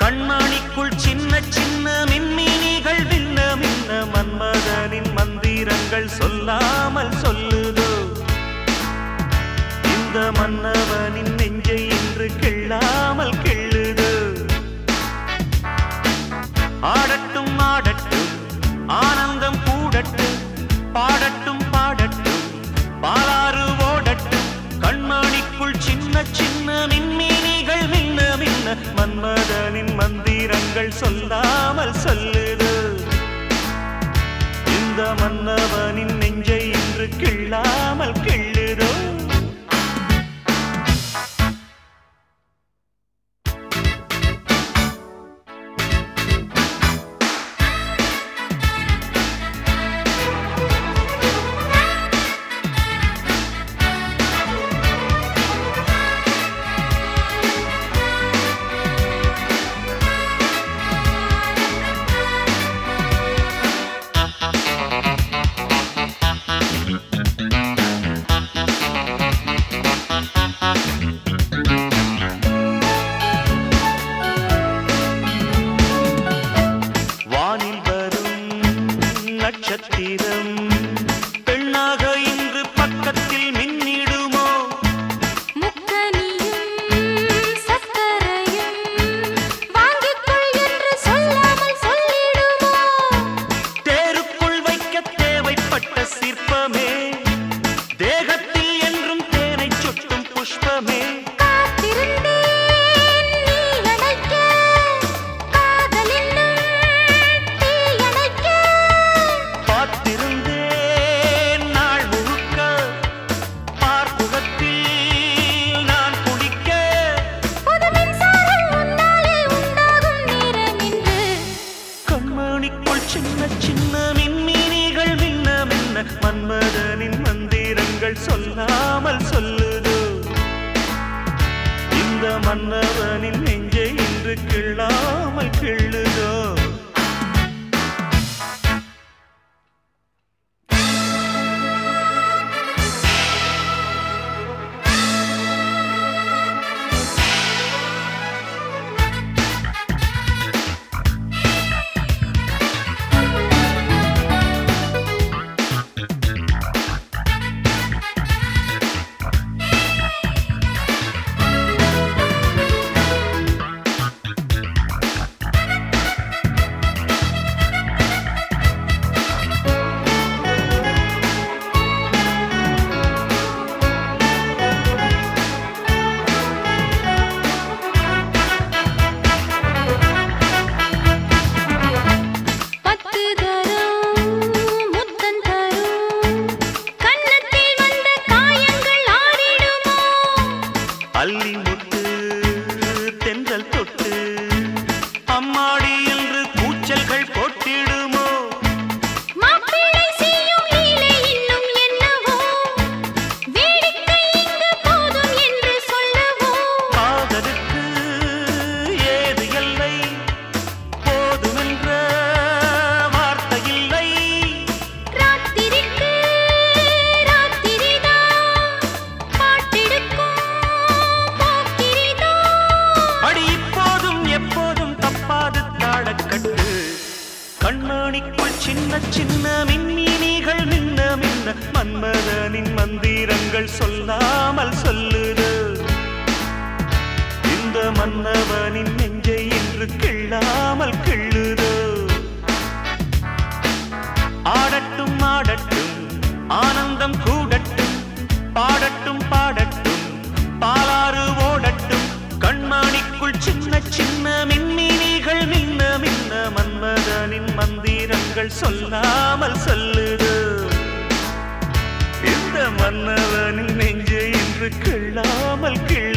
கண்மணிக்குள் சின்ன சின்ன மின்மினிகள் விண்ண மின்ன மன்மதனின் மந்திரங்கள் சொல்லாமல் சொல்லுதோ இந்த மன்னவனின் நெஞ்சை இன்று கிள்ளாமல் கிள்ளுதோ ஆடட்டும் ஆடட்டும் ஆனந்தம் கூடட்டும் பாடட்டும் பாடட்டும் பாலாறு ஓடட்டும் கண்மணிக்குள் சின்ன சின்ன மின்மினிகள் மின்ன மின்ன மன்மதனின் மந்திரங்கள் சொல்லாமல் சொல்லுது இந்த மன்னவனின் நெஞ்சை இன்று கிள்ளாமல் கிள்ளுதோ வானில் வரும் நட்சத்திரம் பெண்ணாக இன்று பக்கத்தில் மின்னிடுமோ முக்கனியும் சக்கரையும் வாங்கிக்கொள் என்று சொல்லாமல் சொல்லிடுமோ தேருக்குள் வைக்க தேவைப்பட்ட சிற்பமே தேகத்தில் என்றும் தேனை சுட்டும் புஷ்பமே காத்திருந்தேன் நீ அணைக்க காதலின்னும் தீயணைக்க பார்த்திருந்தேன் நாள் முழுக்க பார்ப்புகத்தில் நான் குடிக்க புது மின்சாரம் உன்னாலே உண்டாகும் நேரம் இன்று கண்மணிக்குள் சின்ன சின்ன மின்மினிகள் மின்ன மின்ன மன்மதனின் மந்திரங்கள் சொல்லாமல் சொல்லுதோ இந்த மன்னவனின் நெஞ்சை இன்று கிள்ளாமல் கிள்ளுதோ பத்து தரும் முத்தம் தரும் கன்னத்தில் வந்த காயங்கள் ஆறிடுமோ அள்ளி முட்டு தென்றல் தொட்டு அம்மாடி என்று கூச்சல்கள் போட்டிடுமோ மாப்பிள்ளை செய்யும் லீலை இன்னும் என்னவோ வேடிக்கை இங்கு போதும் என்று சொல்லவோ காதலுக்கு ஏது எல்லை போதுமென்ற வார்த்தை இல்லை ராத்திரிக்கு ராத்திரிதான் பாட்டெடுக்கும் போக்கிரிதான் அடி இப்போதும் எப்போதும் தப்பாது தாழக்கட்டு கண்மணிக்குள் சின்ன சின்ன மின்மினிகள் மின்ன மின்ன மன்மதனின் மந்திரங்கள் சொல்லாமல் சொல்லுது இந்த மன்னவனின் நெஞ்சை இன்று கிள்ளாமல் கிள்ளுதோ ஆடட்டும் ஆடட்டும் ஆனந்தம் கூடட்டும் பாடட்டும் பாடட்டும் பாலாறு ஓடட்டும் கண்மணிக்குள் சின்ன சின்ன மின்மினிகள் மின்ன மின்ன மன்மதனின் மந்திரங்கள் சொல்லாமல் சொல்லுது இந்த மன்னவனின் நெஞ்சை இன்று கிள்ளாமல் கிள்ள